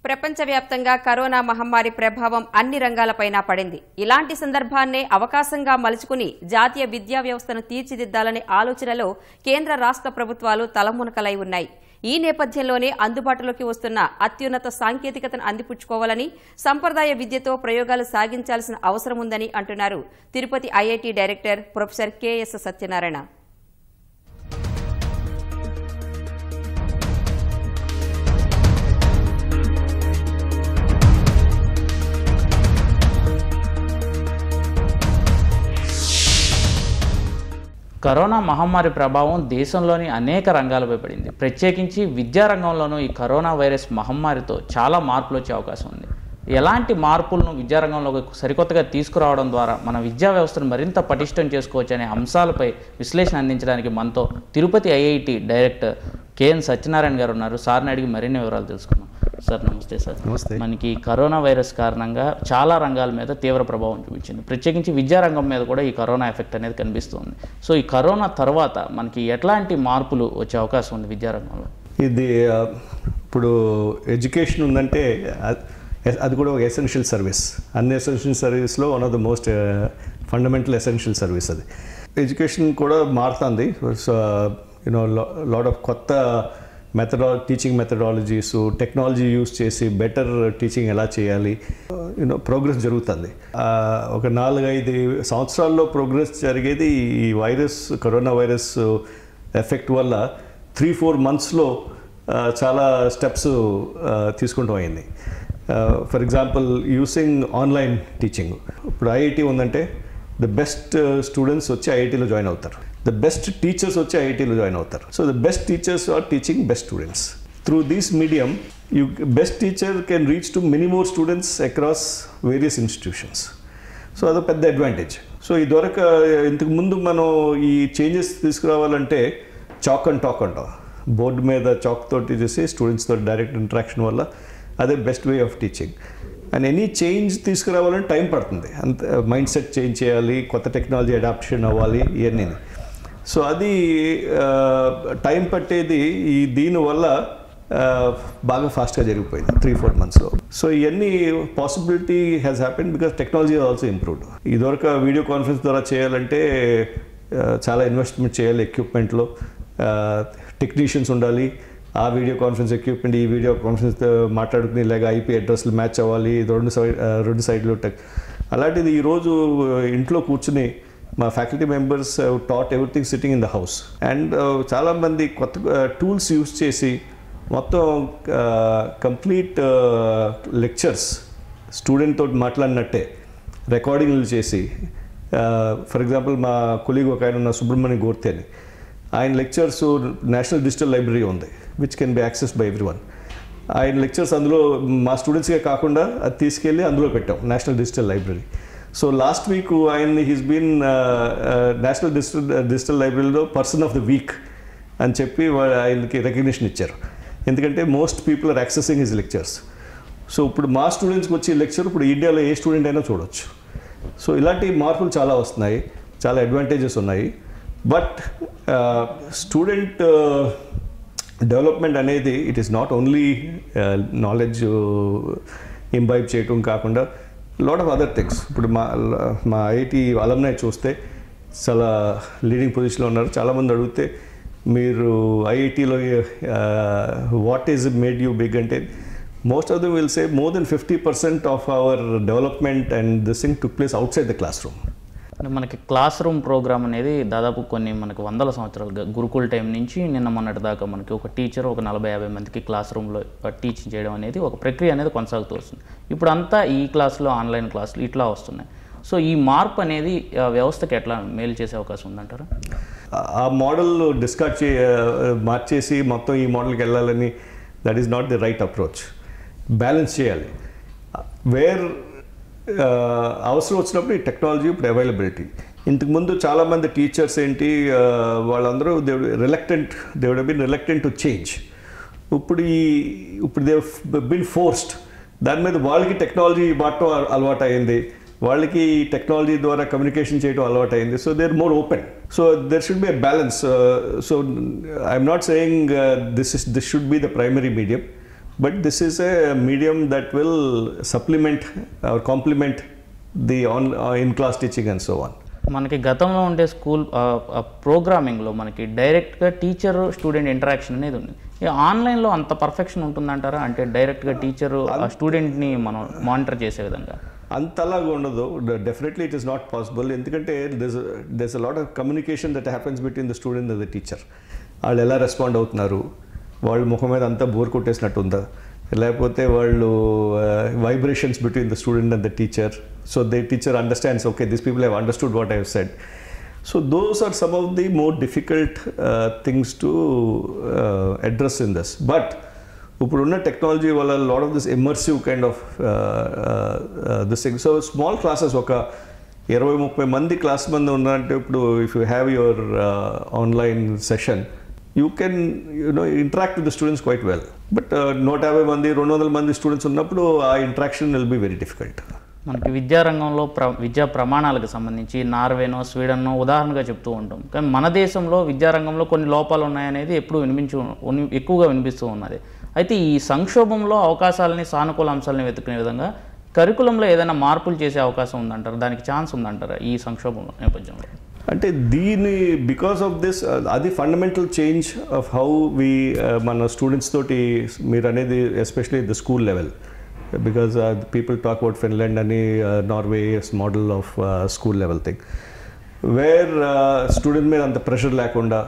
ప్రపంచవ్యాప్తంగా కరోనా మహమ్మారి ప్రభావం అన్ని రంగాలపైన పడింది ఇలాంటి సందర్భాన్నే అవకాశంగా మలుచుకుని జాతీయ విద్యా వ్యవస్థను తీర్చిదిద్దాలనే ఆలోచనలో కేంద్ర రాష్ట్ర ప్రభుత్వాలు తలమునకలై ఉన్నాయి ఈ నేపథ్యంలోనే అందుబాటులోకి వస్తున్న అత్యున్నత సాంకేతికతను అందిపుచ్చుకోవాలని సంప్రదాయ విద్యతో ప్రయోగాలు సాగించాల్సిన అవసరం ఉందని అంటున్నారు Tirupati IIT director professor K S Satyanarayana corona మహమ్మారి ప్రభావం దేశంలోని అనేక రంగాలపై పడింది ప్రత్యేకించి విద్యారంగంలోనూ ఈ కరోనా వైరస్ మహమ్మారితో చాలా మార్పులు వచ్చే అవకాశం ఉంది ఎలాంటి మార్పులను విద్యారంగంలోకి సరికొత్తగా తీసుకురావడం ద్వారా మన విద్యా వ్యవస్థను మరింత పటిష్టం చేసుకోవచ్చు అనే అంశాలపై విశ్లేషణ అందించడానికి మనతో Tirupati IIT director K N Satyanarayana garu ఉన్నారు సార్ని అడిగి మరిన్ని వివరాలు తెలుసుకుందాం సార్ నమస్తే సార్ నమస్తే. మనకి కరోనా వైరస్ కారణంగా చాలా రంగాల మీద తీవ్ర ప్రభావం చూపించింది ప్రత్యేకించి విద్యారంగం మీద కూడా ఈ కరోనా ఎఫెక్ట్ అనేది కనిపిస్తుంది సో ఈ కరోనా తర్వాత మనకి ఎట్లాంటి మార్పులు వచ్చే అవకాశం ఉంది విద్యారంగంలో ఇది ఆ, ఇప్పుడు ఎడ్యుకేషన్ ఉందంటే అ- అది కూడా ఒక ఎసెన్షియల్ సర్వీస్ అన్ని ఎసెన్షియల్ సర్వీస్లో one of the most fundamental essential service అది ఎడ్యుకేషన్ కూడా మారుతుంది సో యూనో లాట్ ఆఫ్ కొత్త మెథడా టీచింగ్ మెథడాలజీస్ టెక్నాలజీ యూస్ చేసి బెటర్ టీచింగ్ ఎలా చేయాలి యూనో ప్రోగ్రెస్ జరుగుతుంది ఆ, ఒక నాలుగైదు సంవత్సరాల్లో ప్రోగ్రెస్ జరిగేది ఈ వైరస్ కరోనా వైరస్ ఎఫెక్ట్ వల్ల త్రీ ఫోర్ మంత్స్లో చాలా స్టెప్స్ తీసుకుంటూ అయింది for example using online teaching ఇప్పుడు ఐఐటి ఉందంటే ద బెస్ట్ స్టూడెంట్స్ వచ్చి ఐఐటీలో జాయిన్ అవుతారు ద బెస్ట్ టీచర్స్ వచ్చి ఐఐటీలో జాయిన్ అవుతారు so the best teachers are teaching best students through this medium you best teacher can reach to many more students across various institutions so అదో పెద్ద advantage so ఈ దొరక ఇంతకు ముందు మనం ఈ చేంజెస్ తీసుకురావాలంటే చాక్ అండ్ టాక్ అంటాం బోర్డు మీద చాక్ తోటి చేసి స్టూడెంట్స్తో డైరెక్ట్ ఇంటరాక్షన్ వల్ల అదే best way of teaching and any change తీసుకురావాలంటే టైం పడుతుంది అంత మైండ్ సెట్ చేంజ్ చేయాలి కొత్త టెక్నాలజీ అడాప్షన్ అవ్వాలి ఇవన్నీ సో అది టైం పట్టేది ఈ దీనివల్ల ఆ, బాగా ఫాస్ట్గా జరిగిపోయింది త్రీ ఫోర్ మంత్స్లో సో ఇవన్నీ possibility has happen because technology also improved ఇదివరకు వీడియో కాన్ఫరెన్స్ ద్వారా చేయాలంటే ఆ, చాలా ఇన్వెస్ట్మెంట్ చేయాలి ఎక్విప్మెంట్లో టెక్నీషియన్స్ ఉండాలి ఆ వీడియో కాన్ఫరెన్స్ ఎక్విప్మెంట్ ఈ వీడియో కాన్ఫరెన్స్ మాట్లాడుకుని ఇలాగ ఐపీ అడ్రస్లు మ్యాచ్ అవ్వాలి ఇది రెండు సైడ్ ఆ, రెండు సైడ్లు టెక్ అలాంటిది ఈరోజు ఇంట్లో కూర్చుని మా faculty members taught everything sitting in the house and చాలామంది కొత్త టూల్స్ యూస్ చేసి మొత్తం కంప్లీట్ లెక్చర్స్ స్టూడెంట్ తోటి మాట్లాడినట్టే రికార్డింగ్లు చేసి ఫర్ ఎగ్జాంపుల్ మా కొలీగ్ ఒక ఆయన ఉన్న సుబ్రహ్మణ్య గోర్తే అని ఆయన లెక్చర్స్ నేషనల్ డిజిటల్ లైబ్రరీ ఉంది which can be access by everyone ఆయన లెక్చర్స్ అందులో మా స్టూడెంట్స్గా కాకుండా అది తీసుకెళ్ళి అందులో పెట్టాం national digital library so last week ఆయన he's been national digital digital లైబ్రరీలో పర్సన్ ఆఫ్ ద వీక్ అని చెప్పి వా- ఆయనకి రికగ్నిషన్ ఇచ్చారు ఎందుకంటే most people are accessing his lectures so ఇప్పుడు మా స్టూడెంట్స్కి వచ్చే లెక్చర్ ఇప్పుడు ఇండియాలో ఏ స్టూడెంట్ అయినా చూడొచ్చు సో ఇలాంటి మార్పులు చాలా వస్తున్నాయి చాలా అడ్వాంటేజెస్ ఉన్నాయి బట్ స్టూడెంట్ డెవలప్మెంట్ అనేది it is not only knowledge imbibe చేయటం కాకుండా లాట్ ఆఫ్ అదర్ థింగ్స్ ఇప్పుడు మా మా ఐఐటి అలమ్నై చూస్తే చాలా లీడింగ్ పొజిషన్లో ఉన్నారు చాలామంది అడిగితే మీరు ఐఐటిలో what is made you big అంటే most of them will say more than fifty percent of our development and this thing took place outside the classroom అంటే మనకి క్లాస్ రూమ్ ప్రోగ్రామ్ అనేది దాదాపు కొన్ని మనకు వందల సంవత్సరాలుగా గురుకుల టైం నుంచి నిన్న మొన్నటి దాకా మనకి ఒక టీచర్ ఒక నలభై యాభై మందికి క్లాస్ రూమ్లో టీచింగ్ చేయడం అనేది ఒక ప్రక్రియ అనేది కొనసాగుతూ వస్తుంది ఇప్పుడు అంతా ఈ క్లాసులో ఆన్లైన్ క్లాసులు ఇట్లా వస్తున్నాయి సో ఈ మార్పు అనేది ఆ, వ్యవస్థకి ఎట్లా మేలు చేసే అవకాశం ఉందంటారా ఆ మోడల్ డిస్కార్డ్ చే మార్చేసి మొత్తం ఈ మోడల్కి వెళ్ళాలని that is not the right approach balance చేయాలి వేర్ అవసరం వచ్చినప్పుడు ఈ టెక్నాలజీ ఇప్పుడు అవైలబిలిటీ ఇంతకుముందు చాలామంది టీచర్స్ ఏంటి ఆ, వాళ్ళందరూ they reluctant they would been reluctant to change ఇప్పుడు ఈ ఇప్పుడు దే బిన్ ఫోర్స్డ్ దాని మీద వాళ్ళకి టెక్నాలజీ వాడటం అల- అలవాటు అయింది వాళ్ళకి టెక్నాలజీ ద్వారా కమ్యూనికేషన్ చేయడం అలవాటు అయింది so they are more open so there should be a balance so I'm not saying this is this should be the primary medium but this is a medium that will supplement or complement the on in class teaching and so on మనకి గతంలో ఉండే school ప్రోగ్రామింగ్లో మనకి డైరెక్ట్గా teacher student interaction అనేది ఉంది ఈ ఆన్లైన్లో అంత పర్ఫెక్షన్ ఉంటుందంటారా అంటే డైరెక్ట్గా టీచరు ఆ స్టూడెంట్ని మనం మానిటర్ చేసే విధంగా అంతలాగా ఉండదు definitely it is not possible ఎందుకంటే these these a lot of communication that happens between the student and the teacher వాళ్ళు ఎలా రెస్పాండ్ అవుతున్నారు వాళ్ళ ముఖం మీద అంతా బోర్ కొట్టేసినట్టు ఉందా లేకపోతే వాళ్ళు vibrations between the student and the teacher so the teacher understands okay this people have understood what I have said so those are some of the more difficult things to address in this but ఇప్పుడున్న technology వల్ల lot of this immersive kind of this thing so small classes ఒక ఇరవై ముప్పై మంది class మంది ఉన్నారంటే ఇప్పుడు if you have your online session you can you know interact with the students quite well but నూట యాభై మంది రెండు వందల మంది స్టూడెంట్స్ ఉన్నప్పుడు ఆ interaction will be very difficult మనకి విద్యారంగంలో ప్ర విద్యా ప్రమాణాలకు సంబంధించి నార్వేనో స్వీడన్నో ఉదాహరణగా చెప్తూ ఉంటాం కానీ మన దేశంలో విద్యారంగంలో కొన్ని లోపాలు ఉన్నాయనేది ఎప్పుడు వినిపించు ఉని- ఎక్కువగా వినిపిస్తూ ఉన్నది అయితే ఈ సంక్షోభంలో అవకాశాలని సానుకూల అంశాలని వెతుకునే విధంగా కరికులంలో ఏదైనా మార్పులు చేసే అవకాశం ఉందంటారా దానికి ఛాన్స్ ఉందంటారా ఈ సంక్షోభం నేపథ్యంలో అంటే దీని బికాస్ ఆఫ్ దిస్ అది fundamental change of how we మన స్టూడెంట్స్ తోటి మీరు అనేది especially the school level because people talk about Finland అని Norway model of school level thing where student మీద అంత ప్రెషర్ లేకుండా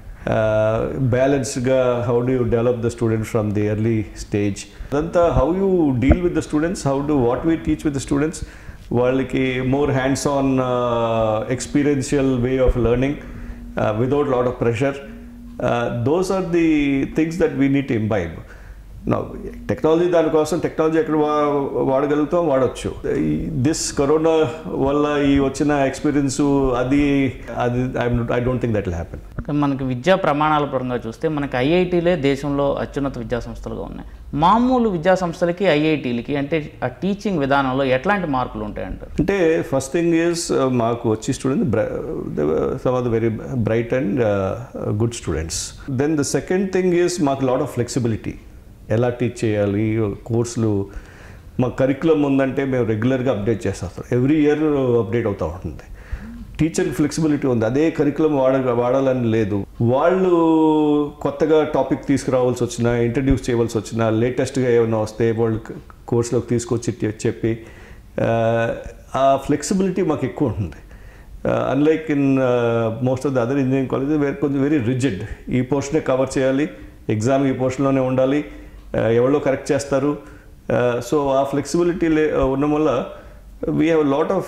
బ్యాలెన్స్డ్గా how do you develop the student from the early stage అదంతా how you deal with the students how do what we teach with the students వాళ్ళకి more hands on experiential way of learning without lot of pressure those are the things that we need imbibe నా technology దానికోసం technology ఎక్కడ వా- వాడగలుగుతాం వాడచ్చు this corona వల్ల ఈ వచ్చిన experience అది అది I don't think that will happen కానీ మనకి విద్యా ప్రమాణాల పరంగా చూస్తే మనకి ఐఐటీలే దేశంలో అత్యున్నత విద్యా సంస్థలుగా ఉన్నాయి మామూలు విద్యా సంస్థలకి ఐఐటీలకి అంటే ఆ టీచింగ్ విధానంలో ఎట్లాంటి మార్పులు ఉంటాయంటారు అంటే ఫస్ట్ థింగ్ ఈజ్ మాకు వచ్చి student some of the very bright and good students then the second thing is మాకు లాట్ ఆఫ్ ఫ్లెక్సిబిలిటీ ఎలా టీచ్ చేయాలి కోర్సులు మా కరికులం ఉందంటే మేము రెగ్యులర్గా అప్డేట్ చేస్తాం ఎవ్రీ ఇయర్ అప్డేట్ అవుతూ ఉంటుంది టీచర్ ఫ్లెక్సిబిలిటీ ఉంది అదే కరికులం వాడ వాడాలని లేదు వాళ్ళు కొత్తగా టాపిక్ తీసుకురావాల్సి వచ్చినా ఇంట్రడ్యూస్ చేయవలసి వచ్చినా లేటెస్ట్గా ఏమైనా వస్తే వాళ్ళు కోర్సులోకి తీసుకొచ్చి చె- చెప్పి ఆ, ఆ ఫ్లెక్సిబిలిటీ మాకు ఎక్కువ ఉంటుంది unlike in most of the other engineering colleges వేరే కొంచెం వెరీ రిజిడ్ ఈ పోర్షనే కవర్ చేయాలి ఎగ్జామ్ ఈ పోర్షన్లోనే ఉండాలి ఆ, ఎవరో కరెక్ట్ చేస్తారు సో ఆ ఫ్లెక్సిబిలిటీ లే ఉండడం వల్ల we have lot of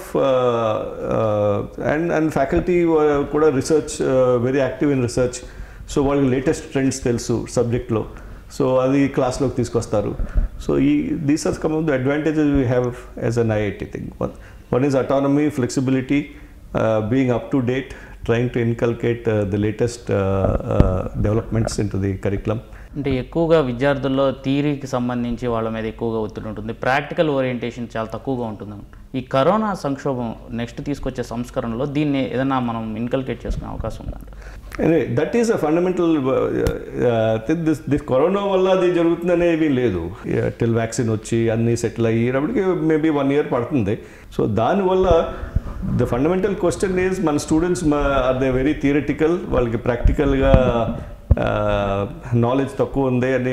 and and faculty కూడా research very active in research so వాళ్ళకి లేటెస్ట్ ట్రెండ్స్ తెలుసు సబ్జెక్ట్లో సో అది క్లాస్లోకి తీసుకొస్తారు సో ఈ these are some of the advantages we have as an IIT thing one one is autonomy flexibility being up to date trying to inculcate the latest developments into the curriculum అంటే ఎక్కువగా విద్యార్థుల్లో థియరీకి సంబంధించి వాళ్ళ మీద ఎక్కువగా ఒత్తిడి ఉంటుంది practical orientation చాలా తక్కువగా ఉంటుంది ఈ కరోనా సంక్షోభం నెక్స్ట్ తీసుకొచ్చే సంస్కరణలో దీన్ని ఏదైనా మనం ఇన్కల్కేట్ చేసుకునే అవకాశం ఉందంట Anyway, that is a fundamental this this corona వల్ల అది జరుగుతుందనేవి లేదు టిల్ వ్యాక్సిన్ వచ్చి అన్నీ సెటిల్ అయ్యేటప్పటికి మేబీ వన్ ఇయర్ పడుతుంది సో దానివల్ల ద ఫండమెంటల్ క్వశ్చన్ ఈజ్ మన students are they very theoretical వాళ్ళకి ప్రాక్టికల్గా నాలెడ్జ్ తక్కువ ఉంది అని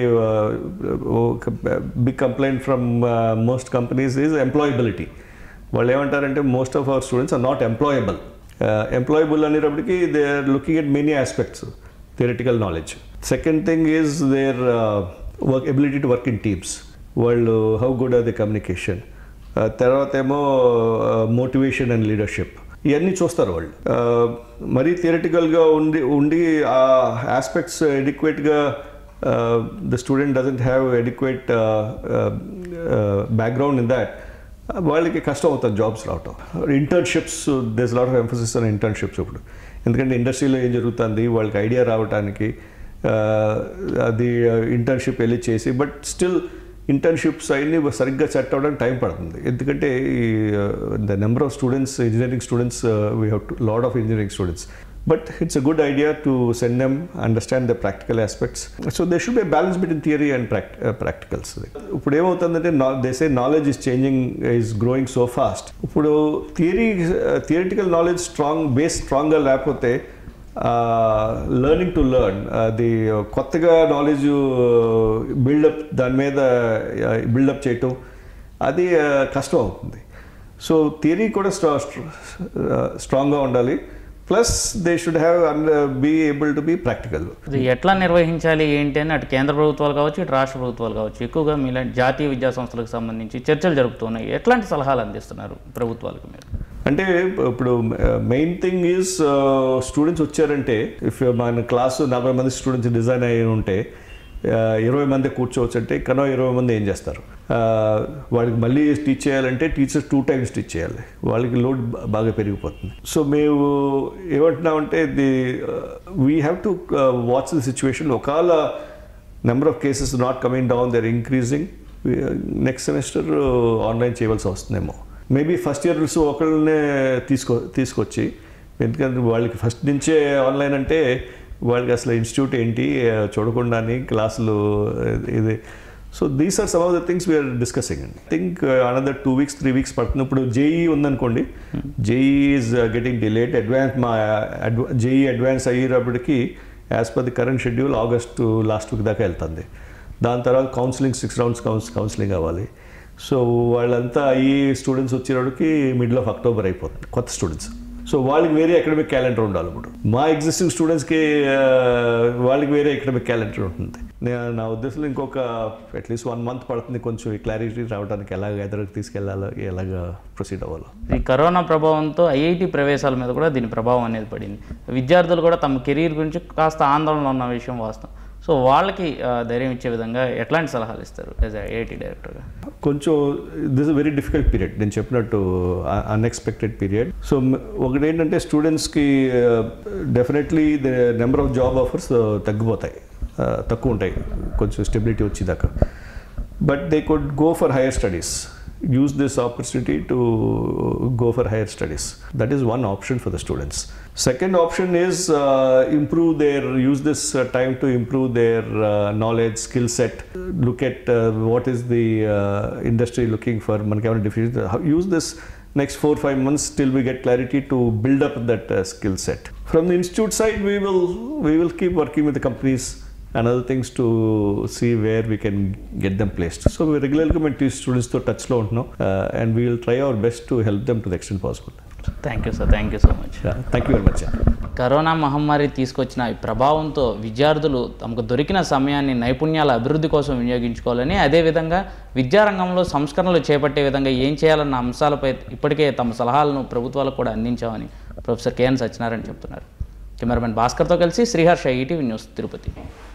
big complaint from most companies is employability వాళ్ళు ఏమంటారంటే most of our students are not employable employable అనేటప్పటికి they are looking at many aspects theoretical knowledge second thing is their work ability to work in teams వాళ్ళు how good are the communication తర్వాత ఏమో motivation and leadership ఇవన్నీ చూస్తారు వాళ్ళు Uh, మరీ థియరటికల్గా ఉండి ఉండి ఆ ఆస్పెక్ట్స్ ఎడిక్వేట్గా the student doesn't have adequate background in that వాళ్ళకి కష్టం అవుతుంది జాబ్స్ రావటం internships this lot of emphasis on internships ఇప్పుడు ఎందుకంటే ఇండస్ట్రీలో ఏం జరుగుతుంది వాళ్ళకి ఐడియా రావడానికి uh, అది ఇంటర్న్షిప్ వెళ్ళి చేసి బట్ స్టిల్ ఇంటర్న్షిప్స్ అన్నీ సరిగ్గా సెట్ అవ్వడానికి టైం పడుతుంది ఎందుకంటే the number of students engineering students we have lot of engineering students But it's a good idea to send them understand the practical aspects. So there should be a balance between theory and pract- uh, practicals. ఇప్పుడు ఏమవుతుందంటే they say knowledge is changing is growing so fast ఇప్పుడు theory theoretical knowledge strong base స్ట్రాంగ్గా లేకపోతే learning to learn అది కొత్తగా knowledge buildup దాని మీద buildup చేయటం అది uh, కష్టం అవుతుంది సో థియరీ కూడా స్ట్రా స్ట్రాంగ్గా ఉండాలి plus they should have be able to be practical ఇది ఎట్లా నిర్వహించాలి ఏంటి అని అటు కేంద్ర ప్రభుత్వాలు కావచ్చు ఇటు రాష్ట్ర ప్రభుత్వాలు కావచ్చు ఎక్కువగా మీలాంటి జాతీయ విద్యా సంస్థలకు సంబంధించి చర్చలు జరుపుతున్నాయి ఎట్లాంటి సలహాలు అందిస్తున్నారు ప్రభుత్వాలకు మీరు అంటే ఇప్పుడు మెయిన్ థింగ్ ఈజ్ స్టూడెంట్స్ వచ్చారంటే ఇఫ్ మన క్లాసు నలభై మంది స్టూడెంట్స్ డిజైన్ అయ్యి ఉంటే uh, ఇరవై మంది కూర్చోవచ్చు అంటే కనో ఇరవై మంది ఏం చేస్తారు Uh, వాళ్ళకి మళ్ళీ టీచ్ చేయాలంటే టీచర్స్ టూ టైమ్స్ టీచ్ చేయాలి వాళ్ళకి లోడ్ బాగా పెరిగిపోతుంది సో మేము ఏమంటున్నామంటే the we have to watch the situation ఒకవేళ number of cases not coming down there increasing next semester online చేయవలసి వస్తుందేమో మేబీ ఫస్ట్ ఇయర్స్ ఒకళ్ళనే తీసుకో తీసుకొచ్చి ఎందుకంటే వాళ్ళకి ఫస్ట్ నుంచే ఆన్లైన్ అంటే వాళ్ళకి అసలు ఇన్స్టిట్యూట్ ఏంటి ఆ, చూడకుండానే క్లాసులు ఇది so these are some of the things we're discussing అండి think another two weeks three weeks పడుతుంది ఇప్పుడు జేఈ ఉందనుకోండి JEE is getting delayed advance మా జేఈ అడ్వాన్స్ అయ్యేటప్పటికి as per the current schedule August last week దాకా వెళ్తుంది దాని తర్వాత కౌన్సిలింగ్ సిక్స్ రౌండ్స్ కౌన్స్ కౌన్సిలింగ్ అవ్వాలి సో వాళ్ళంతా అయ్యి స్టూడెంట్స్ వచ్చేటప్పటికి మిడిల్ ఆఫ్ అక్టోబర్ అయిపోతుంది కొత్త స్టూడెంట్స్ సో వాళ్ళకి వేరే అకాడమిక్ క్యాలెండర్ ఉండాలి ఇప్పుడు మా ఎగ్జిస్టింగ్ స్టూడెంట్స్కి వాళ్ళకి వేరే అకాడమిక్ క్యాలెండర్ ఉంటుంది నేను నా ఉద్దేశంలో ఇంకొక అట్లీస్ట్ వన్ మంత్ పడుతుంది కొంచెం ఈ క్లారిటీ రావడానికి ఎలాగ ఎదురుకు తీసుకెళ్ళాలో ఎలాగ ప్రొసీడ్ అవ్వాలో ఈ కరోనా ప్రభావంతో ఐఐటి ప్రవేశాల మీద కూడా దీని ప్రభావం అనేది పడింది విద్యార్థులు కూడా తమ కెరీర్ గురించి కాస్త ఆందోళన ఉన్న విషయం వాస్తవం సో వాళ్ళకి ఆ, ధైర్యం ఇచ్చే విధంగా ఎట్లాంటి సలహాలు ఇస్తారు యాజ్ ఐఐటి డైరెక్టర్గా కొంచెం దిస్ వెరీ డిఫికల్ట్ పీరియడ్ నేను చెప్పినట్టు అన్ఎక్స్పెక్టెడ్ పీరియడ్ సో ఒకటి ఏంటంటే స్టూడెంట్స్కి definitely the number of job offers తగ్గిపోతాయి Uh, తక్కువ ఉంటాయి కొంచెం స్టెబిలిటీ వచ్చేదాకా but they could go for higher studies use this opportunity to go for higher studies. That is one option for the students. Second option is uh, improve their, use this uh, time to improve their uh, knowledge, skill set, look at uh, what is the uh, industry looking for, మనకి ఏమైనా deficiency, how- use this next four five months till we get clarity to build up that uh, skill set. From the institute side, we will we will keep working with the companies and other things to see where we can get them placed. So we regularly మేము స్టూడెంట్స్తో టచ్లో ఉంటున్నాం and we will try our best to help them to the extent possible thank you sir thank you so much thank you very much corona మహమ్మారి తీసుకొచ్చిన ఈ ప్రభావంతో విద్యార్థులు తమకు దొరికిన సమయాన్ని నైపుణ్యాల అభివృద్ధి కోసం వినియోగించుకోవాలని అదేవిధంగా విద్యారంగంలో సంస్కరణలు చేపట్టే విధంగా ఏం చేయాలన్న అంశాలపై ఇప్పటికే తమ సలహాలను ప్రభుత్వాలకు కూడా అందించామని ప్రొఫెసర్ కేఎన్ సత్యనారాయణ చెప్తున్నారు కెమెరామెన్ భాస్కర్తో కలిసి శ్రీహర్ష ఈటీవీ న్యూస్ తిరుపతి